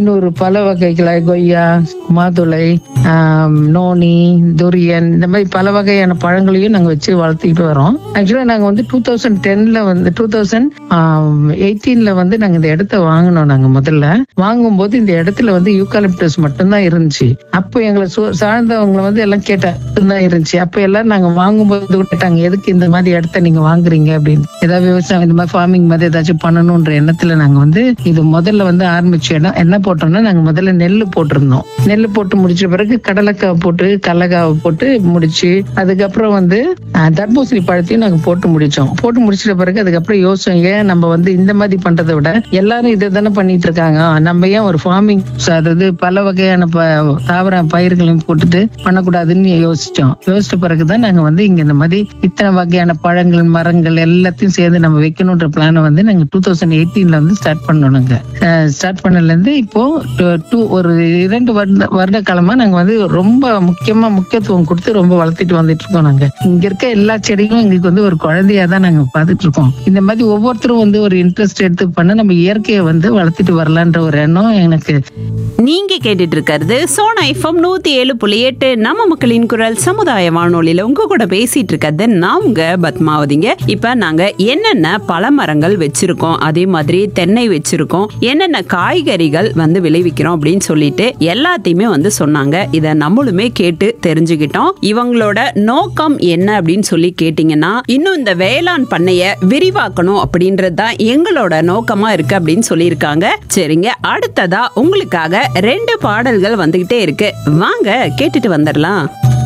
ஐநூறு பல வகைகளை கொய்யா மாதுளை ஆம், நோனி துரியன் இந்த மாதிரி பல வகையான பழங்களையும் நாங்க வச்சு வளர்த்திக்கிட்டு வரோம் ஆக்சுவலா நாங்க வந்து டூ தௌசண்ட் டென்ல வந்து டூ தௌசண்ட் எயிட்டீன்ல வந்து நாங்க இந்த இடத்த வாங்கினோம் நாங்க முதல்ல வாங்கும்போது இந்த இடத்துல வந்து யூகாலிப்டஸ் மட்டும்தான் இருந்துச்சு அப்போ எங்களை சு- சார்ந்தவங்க வந்து எல்லாம் கேட்டா தான் இருந்துச்சு அப்ப எல்லாம் நாங்க வாங்கும்போது கூட கேட்டாங்க எதுக்கு இந்த மாதிரி இடத்த நீங்க வாங்குறீங்க அப்படின்னு ஏதாவது விவசாயம் இந்த மாதிரி ஃபார்மிங் மாதிரி ஏதாச்சும் பண்ணணும்ன்ற எண்ணத்துல நாங்க வந்து இது முதல்ல வந்து ஆரம்பிச்ச இடம் என்ன போட்டோம்னா நாங்க முதல்ல நெல் போட்டிருந்தோம் நெல் போட்டு முடிச்ச பிறகு கடலைக்காய் போட்டு கடலக்காவை போட்டு முடிச்சு அதுக்கப்புறம் வந்து அஹ், தர்பூசணி பழத்தையும் நாங்க போட்டு முடிச்சோம் போட்டு முடிச்சிட்ட பிறகு அதுக்கப்புறம் யோசிச்சோம் ஏன் நம்ம வந்து இந்த மாதிரி பண்றதை விட எல்லாரும் இதை தானே பண்ணிட்டு இருக்காங்க நம்ம ஏன் ஒரு ஃபார்மிங் அதாவது பல வகையான ப- தாவர பயிர்களையும் போட்டுட்டு பண்ணக்கூடாதுன்னு யோசிச்சோம் யோசிச்ச பிறகுதான் நாங்க வந்து இங்க இந்த மாதிரி இத்தனை வகையான பழங்கள் மரங்கள் எல்லாத்தையும் சேர்ந்து நம்ம வைக்கணுன்ற பிளானை வந்து நாங்க டூ தௌசண்ட் எயிட்டீன்ல வந்து ஸ்டார்ட் பண்ணணுங்க ஸ்டார்ட் பண்ணல இருந்து இப்போ டூ ஒரு இரண்டு வருட வருட காலமா நாங்க வந்து ரொம்ப முக்கியமா முக்கியத்துவம் கொடுத்து ரொம்ப வளர்த்துட்டு வந்துட்டு இருக்கோம் நாங்க இங்க இருக்க எல்லா செடிகளும் எங்களுக்கு வந்து ஒரு குழந்தையா தான் நாங்க பார்த்துட்டு இருக்கோம் இந்த மாதிரி ஒவ்வொருத்தரும் வந்து ஒரு இன்ட்ரெஸ்ட் எடுத்து பண்ண நம்ம இயற்கையை வந்து வளர்த்துட்டு வரலான்ற ஒரு எண்ணம் எனக்கு நீங்க கேட்டுட்டு இருக்கிறது சோனா எஃப்எம் நூத்தி ஏழு புள்ளி எட்டு நம்ம மக்களின் குரல் சமுதாய வானொலியில உங்க கூட பேசிட்டு இருக்கிறது நான் உங்க பத்மாவதிங்க இப்ப நாங்க என்னென்ன பழமரங்கள் வச்சிருக்கோம் அதே மாதிரி தென்னை வச்சிருக்கோம் என்னென்ன காய்கறிகள் வந்து விளைவிக்கிறோம் அப்படின்னு சொல்லிட்டு எல்லாத்தையுமே வந்து சொன்னாங்க இத நம்மளுமே கேட்டு தெரிஞ்சுக்கிட்டோம் இவங்களோட நோக்கம் என்ன அப்படின்னு சொல்லி கேட்டீங்கன்னா இன்னும் இந்த வேளாண் பண்ணைய விரிவாக்கணும் அப்படின்றது தான் எங்களோட நோக்கமா இருக்கு அப்படின்னு சொல்லியிருக்காங்க சரிங்க அடுத்ததா உங்களுக்காக ரெண்டு பாடல்கள் வந்துகிட்டே இருக்கு வாங்க கேட்டுட்டு வந்துடலாம்